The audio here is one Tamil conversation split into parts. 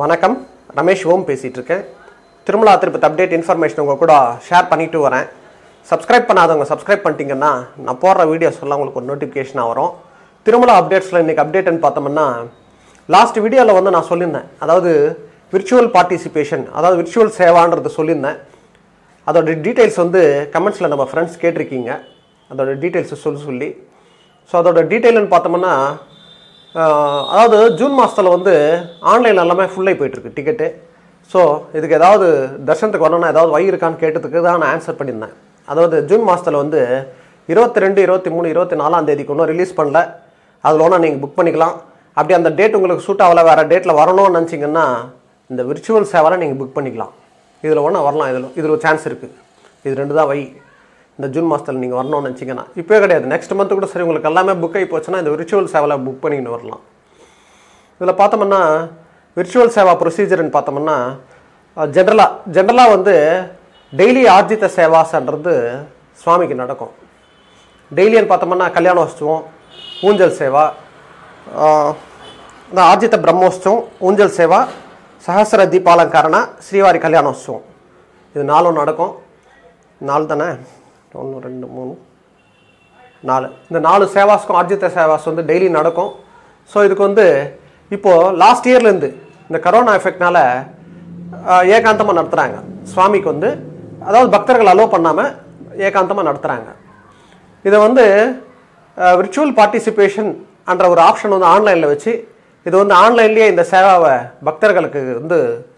வணக்கம் ரமேஷ் ஓம் பேசிகிட்டு இருக்கேன் திருமலா திருப்பதி அப்டேட் இன்ஃபர்மேஷன் உங்கள் கூட ஷேர் பண்ணிட்டு வரேன் சப்ஸ்கிரைப் பண்ணாதவங்க சப்ஸ்கிரைப் பண்ணிட்டீங்கன்னா நான் போடுற வீடியோஸ் எல்லாம் உங்களுக்கு ஒரு நோட்டிஃபிகேஷனாக வரும் திருமலா அப்டேட்ஸில் இன்றைக்கி அப்டேட்னு பார்த்தோம்னா லாஸ்ட் வீடியோவில் வந்து நான் சொல்லியிருந்தேன் அதாவது விர்ச்சுவல் பார்ட்டிசிபேஷன் அதாவது விர்ச்சுவல் சேவான்றது சொல்லியிருந்தேன் அதோட டீட்டெயில்ஸ் வந்து கமெண்ட்ஸில் நம்ம ஃப்ரெண்ட்ஸ் கேட்டிருக்கீங்க அதோட டீட்டெயில்ஸை சொல்லி சொல்லி ஸோ அதோட டீட்டெயில்னு பார்த்தோம்னா ஆஹ், அதாவது ஜூன் மாதத்தில் வந்து ஆன்லைனில் எல்லாமே ஃபுல்லாகி போயிட்டுருக்கு டிக்கெட்டு ஸோ இதுக்கு ஏதாவது தர்ஷனத்துக்கு வரணும்னா ஏதாவது வழி இருக்கான்னு கேட்டதுக்கு தான் நான் ஆன்சர் பண்ணியிருந்தேன் அதாவது ஜூன் மாதத்தில் வந்து இருபத்தி ரெண்டு இருபத்தி மூணு இருபத்தி நாலாம் தேதிக்கு இன்னும் ரிலீஸ் பண்ணல அதில் ஒன்றா நீங்கள் புக் பண்ணிக்கலாம் அப்படி அந்த டேட் உங்களுக்கு சூட் ஆகல வேறு டேட்டில் வரணும்னு நினச்சிங்கன்னா இந்த விர்ச்சுவல் சேவலை நீங்கள் புக் பண்ணிக்கலாம் இதில் ஒன்றா வரலாம் இதில் இதில் ஒரு சான்ஸ் இருக்குது இது ரெண்டு தான் வை இந்த ஜூன் மாதத்தில் நீங்கள் வரணும்னு நினச்சிங்கன்னா இப்போயே கிடையாது நெக்ஸ்ட் மந்த்து கூட சரி உங்களுக்கு எல்லாமே புக் ஆகி போச்சுன்னா இந்த விர்ச்சுவல் சேவலை புக் பண்ணிக்கிட்டு வரலாம் இதில் பார்த்தோம்னா விர்ச்சுவல் சேவா ப்ரொசீஜர்னு பார்த்தோம்னா ஜென்ரலாக ஜென்ரலாக வந்து டெய்லி ஆர்ஜித சேவாசன்றது சுவாமிக்கு நடக்கும் டெய்லின்னு பார்த்தோம்னா கல்யாணோத்சவம் ஊஞ்சல் சேவா ஆஹ், இந்த ஆர்ஜித பிரம்மோத்சவம் ஊஞ்சல் சேவா சஹசிர தீபாலங்கரண ஸ்ரீவாரி கல்யாணோத்சவம் இது நாலும் நடக்கும் நாலு தானே ஒன்று ரெண்டு மூணு நாலு இந்த நாலு சேவாஸ்க்கும் ஆர்ஜித சேவாஸ் வந்து டெய்லி நடக்கும் ஸோ இதுக்கு வந்து இப்போது லாஸ்ட் இயர்லேருந்து இந்த கரோனா எஃபெக்ட்னால ஏகாந்தமாக நடத்துகிறாங்க சுவாமிக்கு வந்து அதாவது பக்தர்கள் அலோவ் பண்ணாமல் ஏகாந்தமாக நடத்துகிறாங்க இதை வந்து விர்ச்சுவல் பார்ட்டிசிபேஷன் என்ற ஒரு ஆப்ஷன் வந்து ஆன்லைனில் வச்சு இது வந்து ஆன்லைன்லேயே இந்த சேவாவை பக்தர்களுக்கு வந்து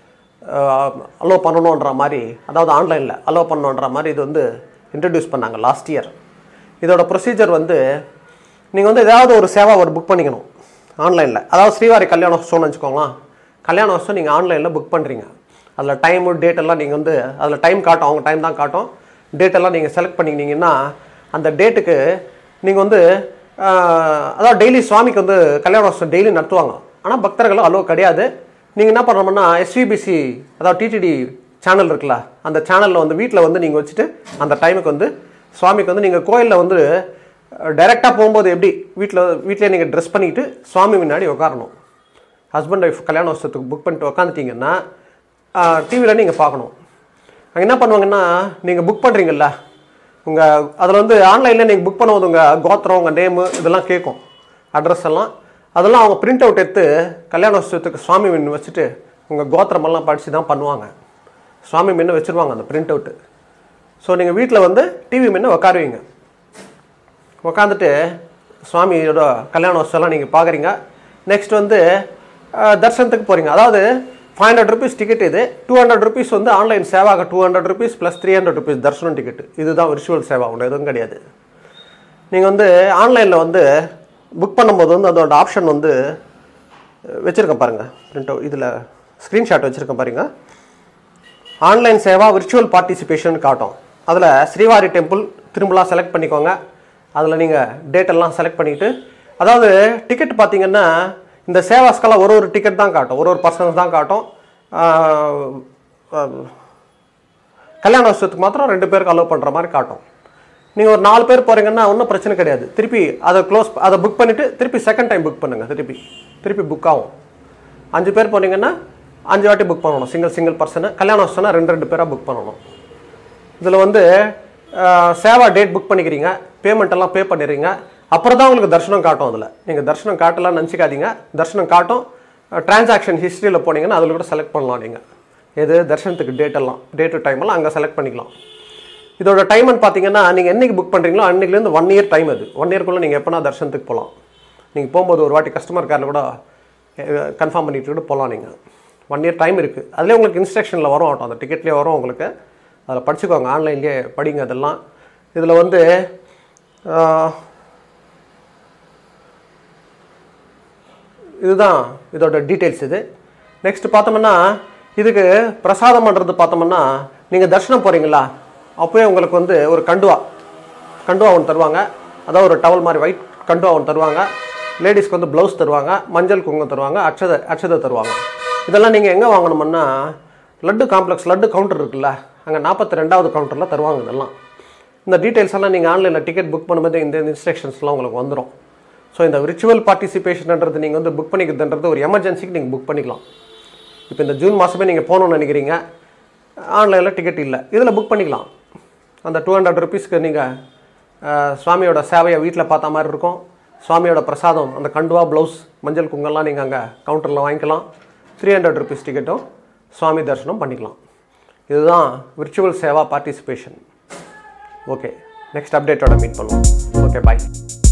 அலோவ் பண்ணணுன்ற மாதிரி அதாவது ஆன்லைனில் அலோவ் பண்ணணுன்ற மாதிரி இது வந்து இன்ட்ரடியூஸ் பண்ணாங்க லாஸ்ட் இயர் இதோட ப்ரொசீஜர் வந்து நீங்கள் வந்து ஏதாவது ஒரு சேவா ஒரு புக் பண்ணிக்கணும் ஆன்லைனில் அதாவது ஸ்ரீவாரி கல்யாணோத்சவம்னு வச்சுக்கோங்களேன் கல்யாணோத்சவம் நீங்கள் ஆன்லைனில் புக் பண்ணுறீங்க அதில் டைமு டேட் எல்லாம் நீங்கள் வந்து அதில் டைம் காட்டும் அவங்க டைம் தான் காட்டும் டேட் எல்லாம் நீங்கள் செலக்ட் பண்ணிக்கினீங்கன்னா அந்த டேட்டுக்கு நீங்கள் வந்து ஆஹ், அதாவது டெய்லி சுவாமிக்கு வந்து கல்யாணோத்சவம் டெய்லி நடத்துவாங்க ஆனால் பக்தர்கள் அலோ கிடையாது நீங்கள் என்ன பண்ணணும்னா எஸ்விபிசி அதாவது டிடிடி சேனல் இருக்குல்ல அந்த சேனலில் வந்து வீட்டில் வந்து நீங்கள் வச்சுட்டு அந்த டைமுக்கு வந்து சுவாமிக்கு வந்து நீங்கள் கோயிலில் வந்து டைரெக்டாக போகும்போது எப்படி வீட்டில் வீட்டிலே நீங்கள் ட்ரெஸ் பண்ணிக்கிட்டு சுவாமி முன்னாடி உட்காரணும் ஹஸ்பண்ட் ஒய்ஃப் கல்யாணோத்சவத்துக்கு புக் பண்ணிட்டு உட்காந்துட்டீங்கன்னா டிவியில் நீங்கள் பார்க்கணும் அங்கே என்ன பண்ணுவாங்கன்னா நீங்கள் புக் பண்ணுறீங்கல்ல உங்கள் அதில் வந்து ஆன்லைனில் நீங்கள் புக் பண்ணும்போது உங்கள் கோத்திரம் உங்கள் நேமு இதெல்லாம் கேட்கும் அட்ரஸ் எல்லாம் அதெல்லாம் அவங்க பிரிண்ட் அவுட் எடுத்து கல்யாணோத்சவத்துக்கு சுவாமி மின்னு வச்சுட்டு உங்கள் கோத்திரமெல்லாம் படித்து தான் பண்ணுவாங்க சுவாமி மின்னு வச்சுருவாங்க அந்த பிரிண்ட் அவுட்டு ஸோ நீங்கள் வீட்டில் வந்து டிவி முன்ன உட்காருவீங்க உட்காந்துட்டு சுவாமியோட கல்யாணோத்சவம்லாம் நீங்கள் பார்க்குறீங்க நெக்ஸ்ட் வந்து அஹ், தர்சனத்துக்கு போகிறீங்க அதாவது ஃபைவ் ஹண்ட்ரட் ருபீஸ் டிக்கெட் இது டூ ஹண்ட்ரட் ருபீஸ் வந்து ஆன்லைன் சேவாக two hundred rupees plus three hundred rupees தர்சனம் டிக்கெட் இதுதான் விர்ச்சுவல் சேவா ஒன்று எதுவும் கிடையாது நீங்கள் வந்து ஆன்லைனில் வந்து புக் பண்ணும்போது வந்து அதோட ஆப்ஷன் வந்து வச்சுருக்கேன் பாருங்கள் பிரிண்ட் இதில் ஸ்க்ரீன்ஷாட் வச்சுருக்கேன் பாருங்கள் ஆன்லைன் சேவா விர்ச்சுவல் பார்ட்டிசிபேஷன் காட்டும் அதில் ஸ்ரீவாரி டெம்பிள் திரும்பலாம் செலக்ட் பண்ணிக்கோங்க அதில் நீங்கள் டேட் எல்லாம் செலக்ட் பண்ணிவிட்டு அதாவது டிக்கெட் பார்த்தீங்கன்னா இந்த சேவாஸ்க்கெல்லாம் ஒரு ஒரு டிக்கெட் தான் காட்டும் ஒரு ஒரு பர்சன்ஸ் தான் காட்டும் ஆஹ், ஆஹ், கல்யாணோத்சவத்துக்கு மாத்திரம் ரெண்டு பேருக்கு அலோவ் பண்ணுற மாதிரி காட்டும் நீங்கள் ஒரு நாலு பேர் போகிறீங்கன்னா ஒன்றும் பிரச்சனை கிடையாது திருப்பி அதை க்ளோஸ் அதை புக் பண்ணிவிட்டு திருப்பி செகண்ட் டைம் புக் பண்ணுங்கள் திருப்பி திருப்பி புக் ஆகும் அஞ்சு பேர் போனீங்கன்னா அஞ்சு வாட்டி புக் பண்ணணும் சிங்கிள் சிங்கிள் பர்சனு கல்யாணோத்சவம்னா ரெண்டு ரெண்டு பேராக புக் பண்ணணும் இதில் வந்து அஹ், சேவா டேட் புக் பண்ணிக்கிறீங்க பேமெண்ட் எல்லாம் பே பண்ணிடுறீங்க அப்புறம் தான் உங்களுக்கு தர்ஷனம் காட்டும் அதில் நீங்கள் தர்ஷனம் காட்டலாம் நினச்சிக்காதீங்க தர்ஷனம் காட்டும் டிரான்சாக்ஷன் ஹிஸ்ட்ரியில் போனீங்கன்னா அதில் கூட செலக்ட் பண்ணலாம் நீங்கள் எது தர்ஷனத்துக்கு டேட் எல்லாம் டேட்டு டைம் எல்லாம் அங்கே செலக்ட் பண்ணிக்கலாம் இதோட டைம்னு பார்த்தீங்கன்னா நீங்கள் என்னைக்கு புக் பண்ணுறீங்களோ அன்னைக்குலேருந்து ஒன் இயர் டைம் அது ஒன் இயர்க்குள்ளே நீங்கள் எப்போனா தர்ஷனத்துக்கு போகலாம் நீங்கள் போகும்போது ஒரு வாட்டி கஸ்டமர் கேரில் கூட கன்ஃபார்ம் பண்ணிட்டு கூட போகலாம் நீங்கள் ஒன் இயர் டைம் இருக்குது அதிலே உங்களுக்கு இன்ஸ்ட்ரக்ஷனில் வரும் ஆட்டம் அந்த டிக்கெட்லேயே வரும் உங்களுக்கு அதில் படிச்சுக்கோங்க ஆன்லைன்லேயே படிங்க அதெல்லாம் இதில் வந்து ஆஹ், இதுதான் இதோட டீட்டெயில்ஸ் இது நெக்ஸ்ட் பார்த்தோம்னா இதுக்கு பிரசாதம் பண்ணுறது பார்த்தோம்னா நீங்கள் தர்ஷனம் போகிறீங்களா அப்போயே உங்களுக்கு வந்து ஒரு கண்டுவா கண்டுவா ஒன்று தருவாங்க அதாவது ஒரு டவல் மாதிரி ஒயிட் கண்டுவா ஒன்று தருவாங்க லேடிஸ்க்கு வந்து ப்ளவுஸ் தருவாங்க மஞ்சள் குங்குமம் தருவாங்க அட்சதை அட்சதை தருவாங்க இதெல்லாம் நீங்கள் எங்கே வாங்கணும்னா லட்டு காம்ப்ளெக்ஸ் லட்டு கவுண்டர் இருக்குல்ல அங்கே நாற்பத்தி ரெண்டாவது கவுண்டரில் தருவாங்க இதெல்லாம் இந்த டீட்டெயில்ஸ் எல்லாம் நீங்கள் ஆன்லைனில் டிக்கெட் புக் பண்ணும்போது இந்த இன்ஸ்ட்ரக்ஷன்ஸ்லாம் உங்களுக்கு வந்துடும் ஸோ இந்த விர்ச்சுவல் பார்ட்டிசிபேஷன்ன்றது நீங்கள் வந்து புக் பண்ணிக்கிறதுன்றது ஒரு எமர்ஜென்சிக்கு நீங்கள் புக் பண்ணிக்கலாம் இப்போ இந்த ஜூன் மாதமே நீங்கள் போகணுன்னு நினைக்கிறீங்க ஆன்லைனில் டிக்கெட் இல்லை இதில் புக் பண்ணிக்கலாம் அந்த டூ ஹண்ட்ரட் ருபீஸ்க்கு நீங்கள் சுவாமியோட சேவையை வீட்டில் பார்த்த மாதிரி இருக்கும் சுவாமியோட பிரசாதம் அந்த கண்டுவா ப்ளவுஸ் மஞ்சள் குங்கெல்லாம் நீங்கள் அங்கே கவுண்டரில் வாங்கிக்கலாம் த்ரீ ஹண்ட்ரட் ருபீஸ் டிக்கெட்டும் சுவாமி தரிசனம் பண்ணிக்கலாம் இதுதான் விர்ச்சுவல் சேவா பார்ட்டிசிபேஷன் ஓகே நெக்ஸ்ட் அப்டேட்டோட மீட் பண்ணுவோம் ஓகே பாய்